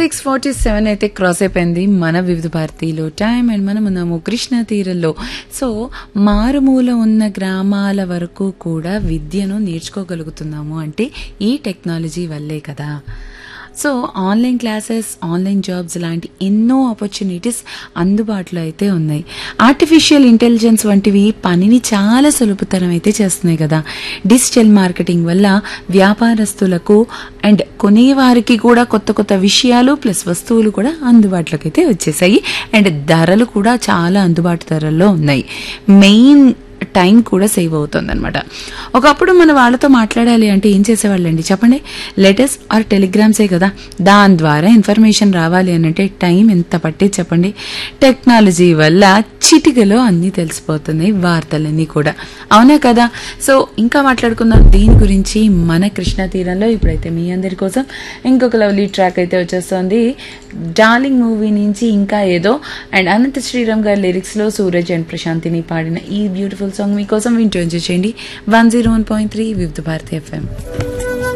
six forty seven అయితే cross అయిపోయింది మన వివిధ భారతీలో టైం అండ్ మనం ఉన్నాము కృష్ణా తీరంలో సో మారుమూల ఉన్న గ్రామాల వరకు కూడా విద్యను నేర్చుకోగలుగుతున్నాము అంటే ఈ టెక్నాలజీ వల్లే కదా so online classes online jobs లాంటి ఎన్నో ఆపర్చునిటీస్ అందుబాటులో అయితే ఉన్నాయి ఆర్టిఫిషియల్ ఇంటెలిజెన్స్ వంటివి పనిని చాలా సులభతరం అయితే చేస్తున్నాయి కదా డిజిటల్ మార్కెటింగ్ వల్ల వ్యాపారస్తులకు అండ్ కొనేవారికి కూడా కొత్త కొత్త విషయాలు ప్లస్ వస్తువులు కూడా అందుబాటులోకి అయితే వచ్చేసాయి అండ్ ధరలు కూడా చాలా అందుబాటు ధరల్లో ఉన్నాయి మెయిన్ టైం కూడా సేవ్ అవుతుంది అనమాట ఒకప్పుడు మన వాళ్ళతో మాట్లాడాలి అంటే ఏం చేసేవాళ్ళండి చెప్పండి లెటర్స్ ఆర్ టెలిగ్రామ్సే కదా దాని ద్వారా ఇన్ఫర్మేషన్ రావాలి అని అంటే టైం ఎంత పట్టే చెప్పండి టెక్నాలజీ వల్ల చిటికలో అన్నీ తెలిసిపోతున్నాయి వార్తలన్నీ కూడా అవునా కదా సో ఇంకా మాట్లాడుకుందాం దీని గురించి మన కృష్ణా తీరంలో ఇప్పుడైతే మీ అందరి కోసం ఇంకొక లవ్లీ ట్రాక్ అయితే వచ్చేస్తుంది డార్లింగ్ మూవీ నుంచి ఇంకా ఏదో అండ్ అనంత శ్రీరామ్ గారి లిరిక్స్ లో సూరజ్ అండ్ ప్రశాంతిని పాడిన ఈ బ్యూటిఫుల్ సాంగ్ మీకోసం వింటూ ఎంజాయ్ చేయండి one zero one point three Vividh Bharati FM